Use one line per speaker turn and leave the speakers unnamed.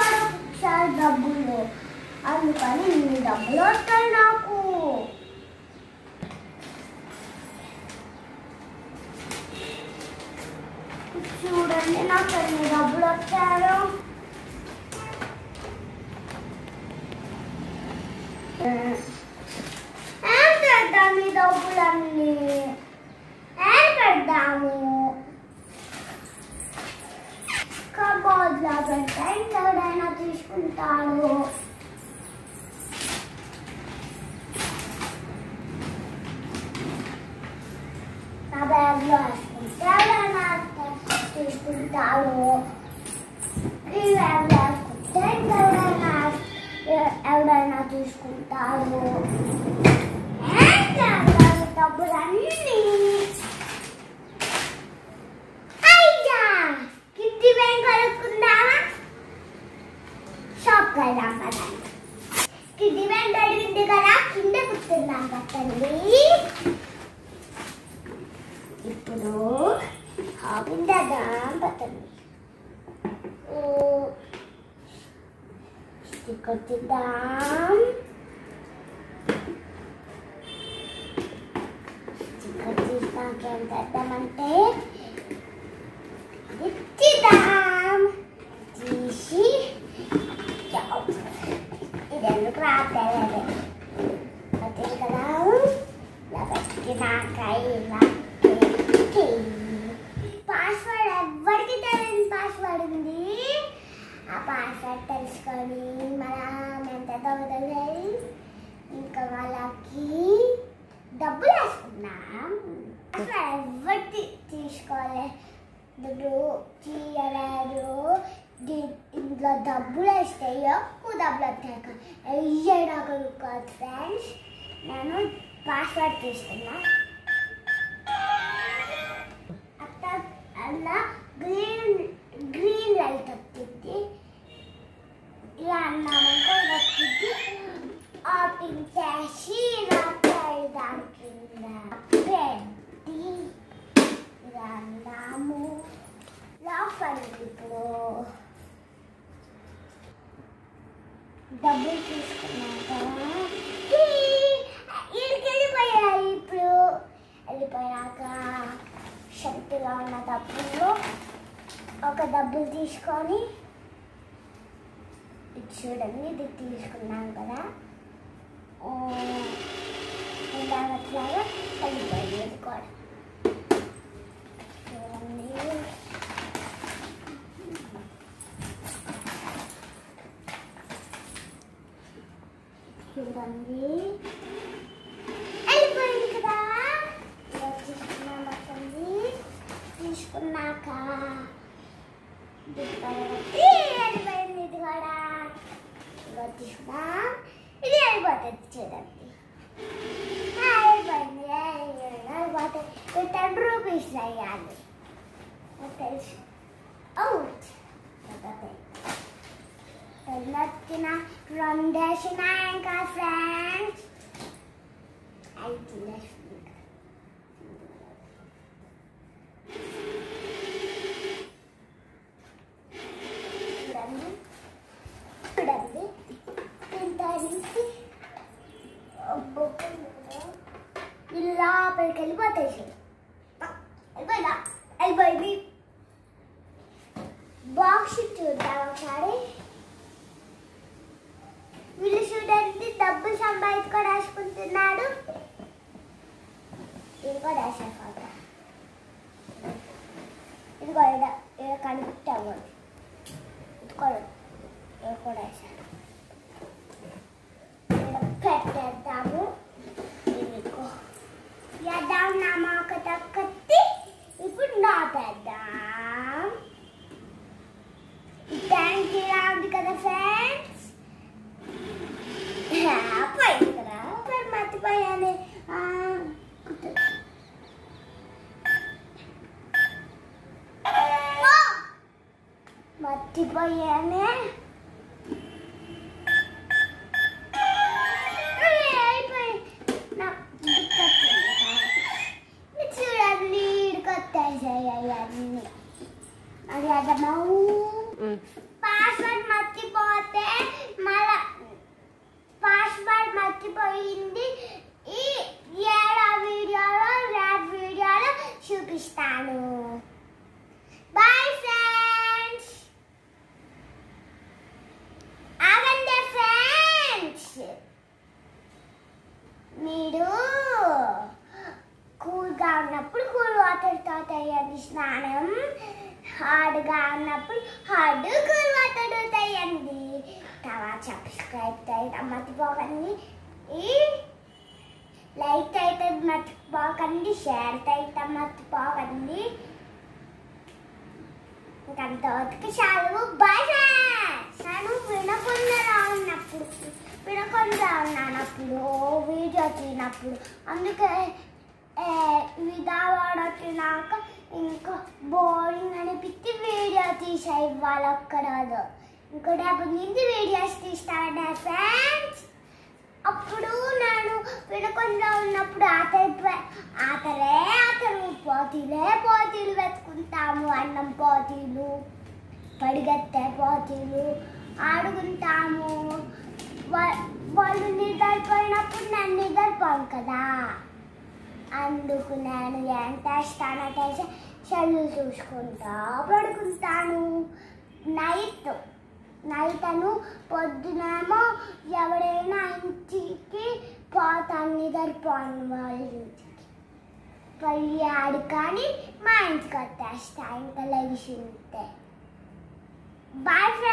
ఇస్తాడు సార్ డబ్బులు అందుకని ఇన్ని డబ్బులు వస్తాయి నాకు చూడండి నాకు ఎన్ని డబ్బులు వచ్చాయో ఏం చేద్దాం ఈ డబ్బులన్నీ ఏం పెడదాము కబోర్డ్లో పెడితే ఇంకెవడైనా తీసుకుంటాడు నా బ్యాగ్లో వేసుకుంటే ఎవడైనా తీసుకుంటాడు ఈ బ్యాగ్లో వేసుకుంటే ఇంకెవడైనా ఎవడైనా తీసుకుంటాడు ఏం చేద్దాం ఈ డబ్బులన్నీ అయ్యా కిట్టి బ్యాంక్ కొనుక్కుందామా షాప్ వెళ్దాం పదండి కిట్టి బ్యాంక్ అడిగింది కదా కింద కూర్చుందాం పట్టండి ఇప్పుడు హాబిందాం పట్టండి స్టిక్కర్ తిద్దాం స్టిక్కర్ తీసినాక ఏం చేద్దామంటే తిద్దాం తీసి ఇది ఎందుకు రాలేదు అదే కదా ఇలా పెట్టినాక ఇలా పెట్టి పాస్వర్డ్ ఎవరికి తెలియని పాస్వర్డ్ ఉంది ఆ పాస్వర్డ్ తెలుసుకొని మనం ఎంత దొంగతనం ఇంకా వాళ్ళకి డబ్బులు వేసుకున్నాం అసలు ఎవరికి తీసుకోవాలి దుడ్డు తీయలేదు దీ- ఇంట్లో డబ్బులు వేస్తే ఎక్కువ డబ్బులు వస్తాయి అయ్యాడు కాదు ఫ్రెండ్స్ నేను పాస్వర్డ్ తీసుకున్నా అట్ట అలా గ్రీన్ గ్రీన్ లైట్ వచ్చింది ఇలా అన్నామంటే ఇది వచ్చింది ఓపెన్ చేసి ఇలా దాని కింద పెట్టి ఇలా అన్నాము లోపలికి ఇప్పుడు డబ్బులు తీసుకున్నాక వీడికి వెళ్ళిపోయాయి ఇప్పుడు వెళ్ళిపోయాక శక్తిగా ఉన్న డబ్బులు ఒక డబ్బులు తీసుకొని ఇది చూడండి ఇది తీసుకున్నాం కదా ఆ, ఇలాగ అట్లాగా వెళ్ళిపోయింది ఇది కూడా చూడండి చూడండి వెళ్ళిపోయింది కదా ఇలా తీసుకున్నాం పట్టండి తీసుకున్నాక ఇది పడగొట్టి వెళ్ళిపోయింది ఇది కూడా ఇలా తీసుకున్నాం ఇది వెళ్ళిపోతుంది చూడండి ఆ, వెళ్ళిపోయింది వెళ్ళిపోతుంది టెన్ రూపీస్ అయ్యాలి నాకు తెలుసు అవుట్ నచ్చిన రెండేసిన ఇంకా ఫ్రెండ్స్ ఐదు చూడండి చూడండి ఇంత నుంచి ఇలా పైకి వెళ్ళిపోతాయి చూడు. వెళ్ళిపోయిందా వెళ్ళిపోయింది బాక్స్ చూద్దాం ఒకసారి వీళ్ళు చూడండి డబ్బులు సంపాదించుకొని రాసుకుంటున్నాడు ఇది కూడా వేసాను ఫోటో ఇది కూడా ఈడ- ఈడ కనిపెట్టాము ఇది కూడా ఇది కూడా వేసాను ఈడ పెట్టేద్దాము ఇదిగో వేద్దాం నా మాక కత్తి ఇప్పుడు నాటేద్దాం థ్యాంక్ యూ ఉంది కదా ఫ్రెండ్స్ పోయింది కదా మరి మర్చిపోయాను ఆ, గుర్తు. ఓ! మర్చిపోయానే అయ్య, అయిపోయింది. నాకు గుర్తొచ్చింది కదా. ఇది చూడండి ఇక్కడొచ్చేసాయి అవన్నీ అది అదమ్మా పాస్వర్డ్ మర్చిపో హార్డ్గా ఉన్నప్పుడు హార్డ్ కూర్వతడుతాయండి తర్వాత సబ్స్క్రైబ్ చేయడం మర్చిపోకండి ఈ లైక్ అయితే మర్చిపోకండి షేర్ చేయటం మర్చిపోకండి ఇంకంతవరకు చాలు బాయ్ ఫ్రెండ్స్ నేను వినకుండా ఉన్నప్పుడు వినకుండా ఉన్నానప్పుడు వీడియో తీనప్పుడు అందుకే విధావాడు వచ్చినాక ఇంకా బోరింగ్ అనిపించి వీడియో తీసా ఇవ్వాలి ఒక్కరోజు ఇంకో రేపటి నుంచి వీడియోస్ తీస్తాను ఫ్రెండ్స్ అప్పుడు నేను వినకుండా ఉన్నప్పుడు ఆటలు ఆటలే ఆటలు పోటీలే పోటీలు వెతుకుంటాము అన్నం పోటీలు పడిగెత్తే పోటీలు ఆడుకుంటాము వా- వాళ్ళు నిద్రపోయినప్పుడు నేను నిద్రపోను కదా అందుకు నేను ఏం చేస్తానో తెలిసి చెల్లు చూసుకుంటా పడుకుంటాను నైట్ నైట్ అను పొద్దునేమో ఎవరైనా ఇంటికి పోతాను నిద్రపోను వాళ్ళ ఇంటికి పోయి ఆడుకొని మా ఇంటికి వచ్చేస్తా ఇంకా లేచి ఉంటే బాయ్ ఫ్రెండ్స్